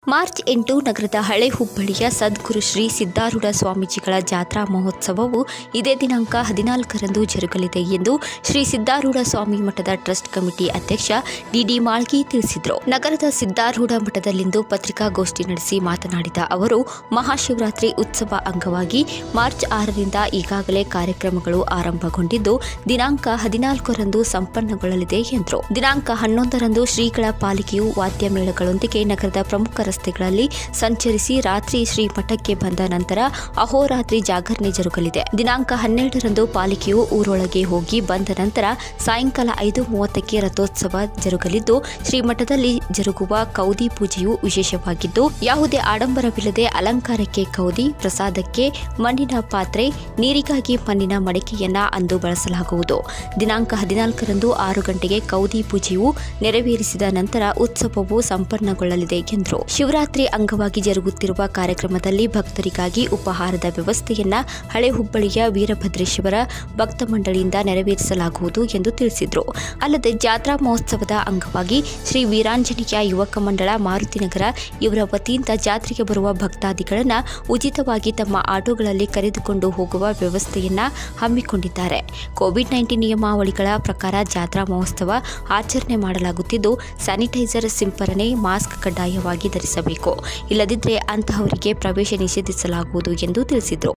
March ಎಂಟು ನಗರದ ಹಳೆ ಹುಬ್ಬಳ್ಳಿಯ ಸದ್ಗುರು ಶ್ರೀ ಸಿದ್ದಾರೂಢ ಸ್ವಾಮೀಜಿಗಳ ಜಾತ್ರಾ ಮಹೋತ್ಸವವು ಇದೇ ದಿನಾಂಕ ಹದಿನಾಲ್ಕರಂದು ಜರುಗಲಿದೆ ಎಂದು ಶ್ರೀ ಸಿದ್ದಾರೂಢ ಸ್ವಾಮಿ ಮಠದ ಟ್ರಸ್ಟ್ ಕಮಿಟಿ ಅಧ್ಯಕ್ಷ ಡಿಡಿ ಮಾಳ್ಗಿ ತಿಳಿಸಿದರು ನಗರದ ಸಿದ್ದಾರೂಢ ಮಠದಲ್ಲಿಂದು ಪತ್ರಿಕಾಗೋಷ್ಠಿ ನಡೆಸಿ ಮಾತನಾಡಿದ ಅವರು ಮಹಾಶಿವರಾತ್ರಿ ಉತ್ಸವ ಅಂಗವಾಗಿ ಮಾರ್ಚ್ ಆರರಿಂದ ಈಗಾಗಲೇ ಕಾರ್ಯಕ್ರಮಗಳು ಆರಂಭಗೊಂಡಿದ್ದು ದಿನಾಂಕ ಹದಿನಾಲ್ಕರಂದು ಸಂಪನ್ನಗೊಳ್ಳಲಿದೆ ಎಂದರು ದಿನಾಂಕ ಹನ್ನೊಂದರಂದು ಶ್ರೀಗಳ ಪಾಲಿಕೆಯು ವಾದ್ಯ ಮೇಳಗಳೊಂದಿಗೆ ನಗರದ ಪ್ರಮುಖ ರಸ್ತೆಗಳಲ್ಲಿ ಸಂಚರಿಸಿ ರಾತ್ರಿ ಶ್ರೀ ಮಠಕ್ಕೆ ಬಂದ ನಂತರ ಅಹೋರಾತ್ರಿ ಜಾಗರಣೆ ಜರುಗಲಿದೆ ದಿನಾಂಕ ಹನ್ನೆರಡರಂದು ಪಾಲಿಕೆಯು ಊರೊಳಗೆ ಹೋಗಿ ಬಂದ ನಂತರ ಸಾಯಂಕಾಲ ಐದು ಮೂವತ್ತಕ್ಕೆ ರಥೋತ್ಸವ ಜರುಗಲಿದ್ದು ಶ್ರೀಮಠದಲ್ಲಿ ಜರುಗುವ ಕೌದಿ ಪೂಜೆಯು ವಿಶೇಷವಾಗಿದ್ದು ಯಾವುದೇ ಆಡಂಬರವಿಲ್ಲದೆ ಅಲಂಕಾರಕ್ಕೆ ಕೌದಿ ಪ್ರಸಾದಕ್ಕೆ ಮಣ್ಣಿನ ಪಾತ್ರೆ ನೀರಿಗಾಗಿ ಮಣ್ಣಿನ ಮಡಿಕೆಯನ್ನ ಅಂದು ಬಳಸಲಾಗುವುದು ದಿನಾಂಕ ಹದಿನಾಲ್ಕರಂದು ಆರು ಗಂಟೆಗೆ ಕೌದಿ ಪೂಜೆಯು ನೆರವೇರಿಸಿದ ನಂತರ ಉತ್ಸವವು ಸಂಪನ್ನಗೊಳ್ಳಲಿದೆ ಎಂದರು ಶಿವರಾತ್ರಿ ಅಂಗವಾಗಿ ಜರುಗುತ್ತಿರುವ ಕಾರ್ಯಕ್ರಮದಲ್ಲಿ ಭಕ್ತರಿಗಾಗಿ ಉಪಹಾರದ ವ್ಯವಸ್ಥೆಯನ್ನ ಹಳೆ ಹುಬ್ಬಳ್ಳಿಯ ವೀರಭದ್ರೇಶ್ವರ ಭಕ್ತ ಮಂಡಳಿಯಿಂದ ನೆರವೇರಿಸಲಾಗುವುದು ಎಂದು ತಿಳಿಸಿದರು ಅಲ್ಲದೆ ಜಾತ್ರಾ ಮಹೋತ್ಸವದ ಅಂಗವಾಗಿ ಶ್ರೀ ವೀರಾಂಜನೇಯ ಯುವಕ ಮಂಡಳ ಮಾರುತಿನಗರ ಇವರ ವತಿಯಿಂದ ಜಾತ್ರೆಗೆ ಬರುವ ಭಕ್ತಾದಿಗಳನ್ನು ಉಚಿತವಾಗಿ ತಮ್ಮ ಆಟೋಗಳಲ್ಲಿ ಕರೆದುಕೊಂಡು ಹೋಗುವ ವ್ಯವಸ್ಥೆಯನ್ನ ಹಮ್ಮಿಕೊಂಡಿದ್ದಾರೆ ಕೋವಿಡ್ ನೈನ್ಟೀನ್ ನಿಯಮಾವಳಿಗಳ ಪ್ರಕಾರ ಜಾತ್ರಾ ಮಹೋತ್ಸವ ಆಚರಣೆ ಮಾಡಲಾಗುತ್ತಿದ್ದು ಸ್ಯಾನಿಟೈಸರ್ ಸಿಂಪರಣೆ ಮಾಸ್ಕ್ ಕಡ್ಡಾಯವಾಗಿ ಧರಿಸಬೇಕು ಇಲ್ಲದಿದ್ದರೆ ಅಂತಹವರಿಗೆ ಪ್ರವೇಶ ನಿಷೇಧಿಸಲಾಗುವುದು ಎಂದು ತಿಳಿಸಿದರು